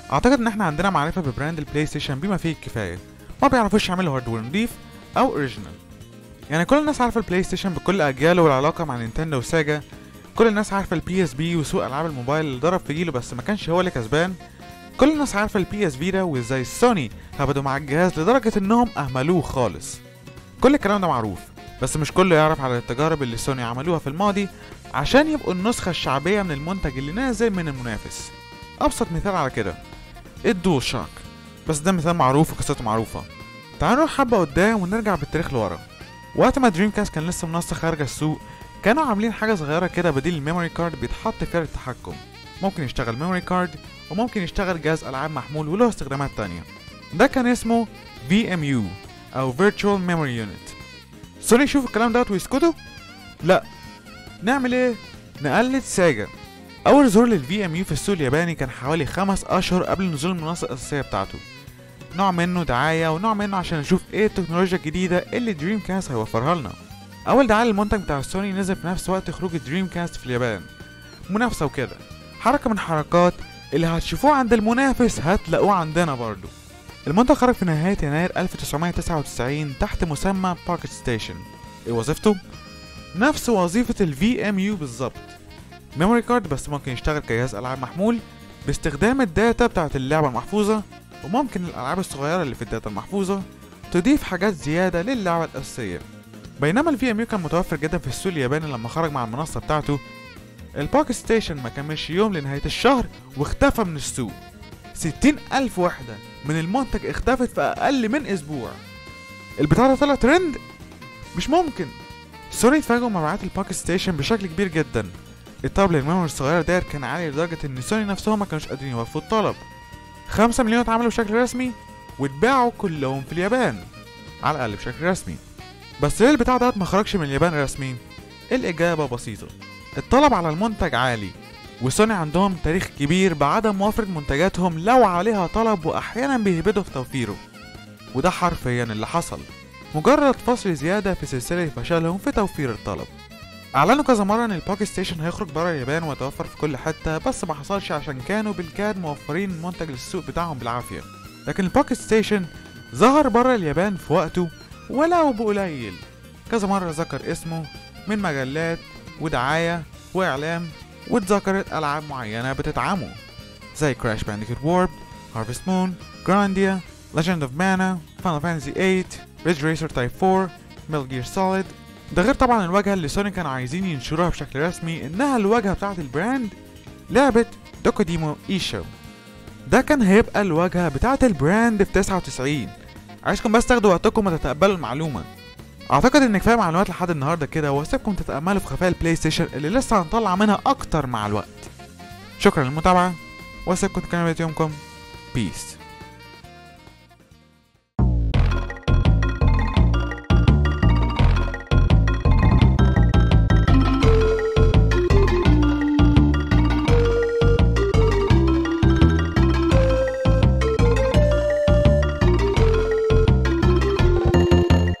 اعتقد ان احنا عندنا معرفة ببراند البلاي ستيشن بما فيه الكفاية ما بيعرفوش يعملوا هاردوير نضيف او اوريجينال يعني كل الناس عارفة البلاي ستيشن بكل اجياله والعلاقة مع نينتندو وساجا كل الناس عارفة البي اس بي وسوق العاب الموبايل اللي ضرب في جيله بس ما كانش هو اللي كسبان كل الناس عارفة البي اس فيتا وازاي سوني هبدوا مع الجهاز لدرجة انهم اهملوه خالص كل الكلام ده معروف بس مش كله يعرف على التجارب اللي سوني عملوها في الماضي عشان يبقوا النسخة الشعبية من المنتج اللي نازل من المنافس أبسط مثال على كده الدول شاك بس ده مثال معروف وقصته معروفة تعالوا نروح حبة قدام ونرجع بالتاريخ لورا وقت ما دريم كاست كان لسه منصة خارجة السوق كانوا عاملين حاجة صغيرة كده بديل الميموري كارد بيتحط فيها التحكم ممكن يشتغل ميموري كارد وممكن يشتغل جهاز ألعاب محمول وله استخدامات تانية ده كان اسمه VMU أو Virtual Memory Unit سوني يشوفوا الكلام دوت ويسكتوا؟ لا نعمل ايه؟ نقلد ساجا أول ظهور للفي ام يو في السوق الياباني كان حوالي خمس أشهر قبل نزول المنصة الأساسية بتاعته نوع منه دعاية ونوع منه عشان نشوف ايه التكنولوجيا الجديدة اللي دريم كاست هيوفرها لنا أول دعاية للمنتج بتاع سوني نزل في نفس وقت خروج دريم كاست في اليابان منافسة وكده حركة من حركات اللي هتشوفوه عند المنافس هتلاقوه عندنا برضو المنتج خرج في نهاية يناير 1999 تحت مسمى باكت ستيشن ايه وظيفته؟ نفس وظيفة ال VMU بالظبط ميموري كارد بس ممكن يشتغل كجهاز ألعاب محمول باستخدام الداتا بتاعت اللعبة المحفوظة وممكن الألعاب الصغيرة اللي في الداتا المحفوظة تضيف حاجات زيادة للعبة الأساسية بينما ال VMU كان متوفر جدا في السوق الياباني لما خرج مع المنصة بتاعته الباكت ستيشن ما كملش يوم لنهاية الشهر واختفى من السوق ستين ألف وحدة من المنتج اختفت في أقل من أسبوع البتاع ده طلع ترند مش ممكن سوني اتفاجئوا مبيعات الباكت ستيشن بشكل كبير جدا الطلب للميموري الصغيرة ديت كان عالي لدرجة إن سوني نفسهم ما كانوش قادرين يوفوا الطلب خمسة مليون اتعملوا بشكل رسمي واتباعوا كلهم في اليابان على الأقل بشكل رسمي بس ليه البتاع ده ما خرجش من اليابان رسمي؟ الإجابة بسيطة الطلب على المنتج عالي وسوني عندهم تاريخ كبير بعدم موافرة منتجاتهم لو عليها طلب وأحيانا بيهبدوا في توفيره وده حرفيا اللي حصل مجرد فصل زيادة في سلسلة فشلهم في توفير الطلب أعلنوا كذا مرة إن الباكت ستيشن هيخرج برا اليابان ويتوفر في كل حتة بس ما حصلش عشان كانوا بالكاد موفرين المنتج للسوق بتاعهم بالعافية لكن الباكت ستيشن ظهر برا اليابان في وقته ولو بقليل كذا مرة ذكر اسمه من مجلات ودعاية وإعلام واتذكرت ألعاب معينة بتدعمه زي كراش بانديكوت وورب هارفست مون جرانديا Legend of Mana Final Fantasy 8 Ridge Racer Type 4 Metal Gear Solid ده غير طبعا الواجهة اللي سوني كانوا عايزين ينشروها بشكل رسمي انها الواجهة بتاعة البراند لعبة دوكوديمو ايشو ده كان هيبقى الواجهة بتاعة البراند في 99 عايزكم بس تاخدوا وقتكم وتتقبلوا المعلومة اعتقد ان كفايه معلومات لحد النهارده كده واسيبكم تتاملوا في خفايا البلاي ستيشن اللي لسه هنطلع منها اكتر مع الوقت شكرا للمتابعه واسيبكم تكملوا يومكم بيس